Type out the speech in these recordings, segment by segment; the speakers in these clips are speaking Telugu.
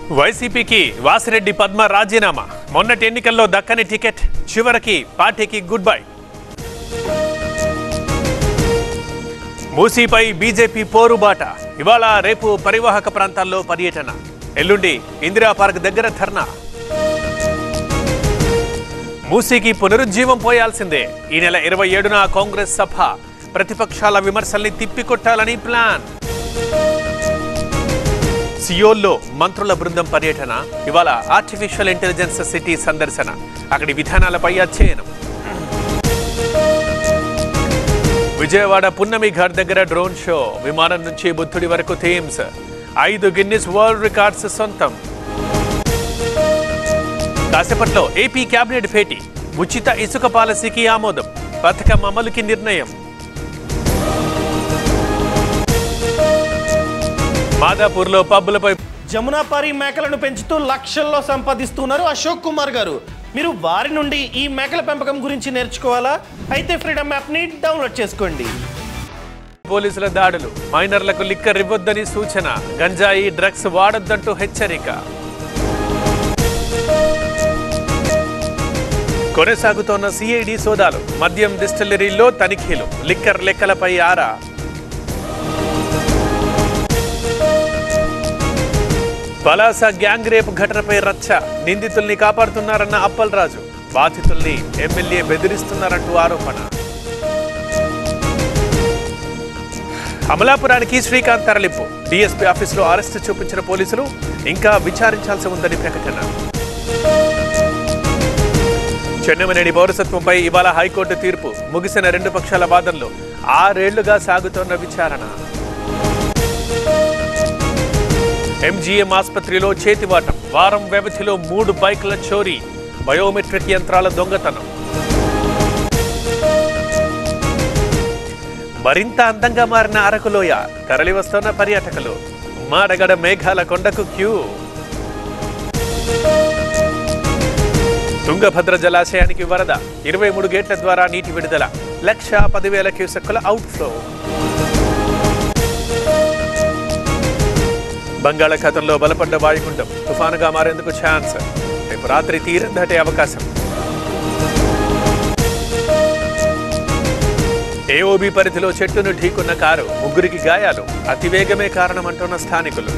వైసీపీకి వాసిరెడ్డి పద్మ రాజీనామా మొన్నటి ఎన్నికల్లో దక్కని టికెట్ చివరికి పార్టీకి గుడ్ బై మూసీపై బీజేపీ పోరుబాట ఇవాళ రేపు పరివాహక ప్రాంతాల్లో పర్యటన ఎల్లుండి ఇందిరా పార్క్ దగ్గర ధర్నా మూసీకి పునరుజ్జీవం పోయాల్సిందే ఈ నెల ఇరవై ఏడున కాంగ్రెస్ సభ ప్రతిపక్షాల విమర్శల్ని తిప్పికొట్టాలని ప్లాన్ సియోల్లో మంత్రుల బృందం పర్యటన ఇవాళ ఆర్టిఫిషియల్ ఇంటెలిజెన్స్ సిటీ సందర్శన అక్కడి విధానాలపై అధ్యయనం విజయవాడ పున్నమి ఘాట్ దగ్గర డ్రోన్ షో విమానం నుంచి బుద్ధుడి వరకు థీమ్స్ ఐదు గిన్నిస్ వరల్డ్ రికార్డ్స్ సొంతం కాసేపట్లో ఏపీ కేబినెట్ భేటీ ఉచిత ఇసుక పాలసీకి ఆమోదం పథకం అమలుకి నిర్ణయం మాదాపూర్లో పబ్బులపై జమునాపారి మేకలను పెంచుతూ లక్షల్లో సంపాదిస్తున్నారు అశోక్ కుమార్ గారు మీరు వారి నుండి ఈ మేకల పెంపకం గురించి నేర్చుకోవాలా అయితే ఫ్రీడమ్ యాప్ని డౌన్లోడ్ చేసుకోండి పోలీసుల దాడులు మైనర్లకు లిక్కర్ ఇవ్వొద్దని సూచన గంజాయి డ్రగ్స్ వాడొద్దంటూ హెచ్చరిక కొనసాగుతోన్న సిఐడి సోదాలు మద్యం డిస్టిలరీలో తనిఖీలు లిక్కర్ లెక్కలపై ఆరా పలాస గ్యాంగ్ రేప్ ఘటనపై రచ్చ నిందితుల్ని కాపాడుతున్నారన్న అప్పల్ రాజు బాధితుల్ని ఎమ్మెల్యే బెదిరిస్తున్నారంటూ ఆరోపణ అమలాపురానికి శ్రీకాంత్ తరలింపు డీఎస్పీ ఆఫీసులో అరెస్టు చూపించిన పోలీసులు ఇంకా విచారించాల్సి ఉందని ప్రకటన చెన్నమనేని పౌరసత్వంపై ఇవాళ హైకోర్టు తీర్పు ముగిసిన రెండు పక్షాల వాదనలు ఆరేళ్లుగా సాగుతోన్న విచారణ ఎంజీఎం ఆసుపత్రిలో చేతివాటం వారం వ్యవధిలో మూడు బైకుల చోరీ బయోమెట్రిక్ యంత్రాల దొంగతనం మరింత అందంగా మారిన అరకులోయ తరలి వస్తున్న పర్యాటకులు మాడగడ మేఘాల కొండకు క్యూ తుంగభద్ర జలాశయానికి వరద ఇరవై మూడు గేట్ల ద్వారా నీటి విడుదల లక్ష పదివేల క్యూసెక్కుల అవుట్ఫ్లో బంగాళాఖాతంలో బలపడ్డ వాయుగుండం తుఫానుగా మారేందుకు ఛాన్స్ రేపు రాత్రి తీరం దాటే అవకాశం ఏఓబి పరిధిలో చెట్టును ఢీకున్న కారు ముగ్గురికి గాయాలు అతివేగమే కారణమంటున్న స్థానికులు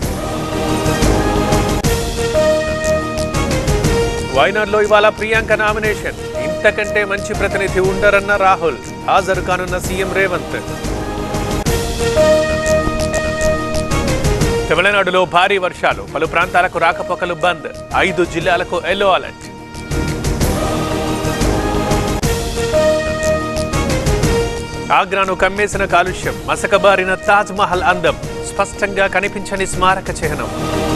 వైనాడ్లో ఇవాళ ప్రియాంక నామినేషన్ ఇంతకంటే మంచి ప్రతినిధి ఉండరన్న రాహుల్ హాజరు కానున్న సీఎం రేవంత్ తమిళనాడులో భారీ వర్షాలు పలు ప్రాంతాలకు రాకపోకలు బంద్ ఐదు జిల్లాలకు ఎల్లో అలర్ట్ ఆగ్రాను కమ్మేసిన కాలుష్యం మసకబారిన తాజ్ మహల్ అందం స్పష్టంగా కనిపించని స్మారక చిహ్నం